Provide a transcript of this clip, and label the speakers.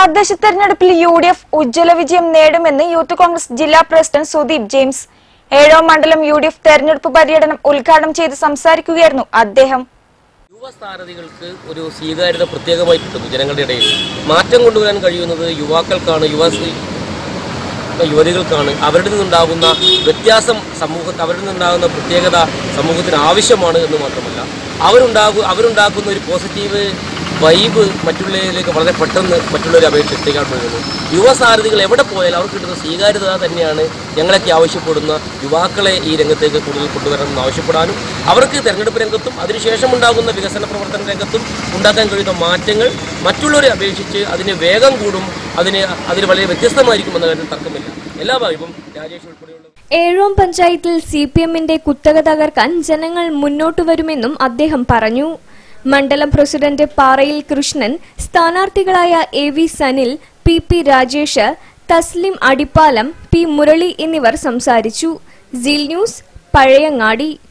Speaker 1: തദ്ദേശ തെരഞ്ഞെടുപ്പിൽ U D F ഉജ്ജ്വല വിജയം നേടുമെന്ന് യൂത്ത് കോൺഗ്രസ് ജില്ലാ പ്രസിഡന്റ് സുദീപ് ജെയിംസ് ഏഴാം മണ്ഡലം യു ഡി എഫ് തെരഞ്ഞെടുപ്പ് പര്യടനം ഉദ്ഘാടനം ചെയ്ത് സംസാരിക്കുകയായിരുന്നു അദ്ദേഹം
Speaker 2: യുവസ്ഥാരതികൾക്ക് ഒരു സ്വീകാര്യത പ്രത്യേകമായി കിട്ടുന്നു ജനങ്ങളുടെ ഇടയിൽ മാറ്റം കൊണ്ടുവരാൻ കഴിയുന്നത് യുവാക്കൾക്കാണ് യുവ യുവതികൾക്കാണ് അവരിൽ നിന്നുണ്ടാകുന്ന വ്യത്യാസം സമൂഹത്തിൽ അവരിൽ നിന്നുണ്ടാകുന്ന പ്രത്യേകത സമൂഹത്തിന് ആവശ്യമാണ് എന്ന് മാത്രമല്ല അവരുണ്ടാകു അവരുണ്ടാക്കുന്ന ഒരു പോസിറ്റീവ് വൈബ് മറ്റുള്ളവരിലേക്ക് വളരെ പെട്ടെന്ന് മറ്റുള്ളവരെ അപേക്ഷിച്ച് എത്തിക്കാൻ കഴിയുന്നു യുവസാരഥികൾ എവിടെ പോയാലും അവർക്ക് കിട്ടുന്ന സ്വീകാര്യത തന്നെയാണ് ഞങ്ങളൊക്കെ ആവശ്യപ്പെടുന്ന യുവാക്കളെ ഈ രംഗത്തേക്ക് കൂടുതൽ കൊണ്ടുവരണമെന്ന് ആവശ്യപ്പെടാനും അവർക്ക് തെരഞ്ഞെടുപ്പ് രംഗത്തും അതിനുശേഷം ഉണ്ടാകുന്ന വികസന പ്രവർത്തന രംഗത്തും ഉണ്ടാക്കാൻ കഴിയുന്ന മാറ്റങ്ങൾ മറ്റുള്ളവരെ അപേക്ഷിച്ച് അതിന് വേഗം കൂടും അതിന് അതിന് വളരെ വ്യത്യസ്തമായിരിക്കുമെന്ന കാര്യത്തിൽ തർക്കമില്ല എല്ലാ ഭാഗവും രാജേഷ് ഉൾപ്പെടെയുള്ള
Speaker 3: ഏഴോം പഞ്ചായത്തിൽ സി പി എമ്മിന്റെ കുത്തക തകർക്കാൻ ജനങ്ങൾ മുന്നോട്ടു വരുമെന്നും അദ്ദേഹം പറഞ്ഞു മണ്ഡലം പ്രസിഡന്റ് പാറയിൽ കൃഷ്ണൻ സ്ഥാനാർത്ഥികളായ A V Sanil P P Rajesh Thaslim Adippalam P Murali എന്നിവർ സംസാരിച്ചു സീൽ ന്യൂസ് പഴയങ്ങാടി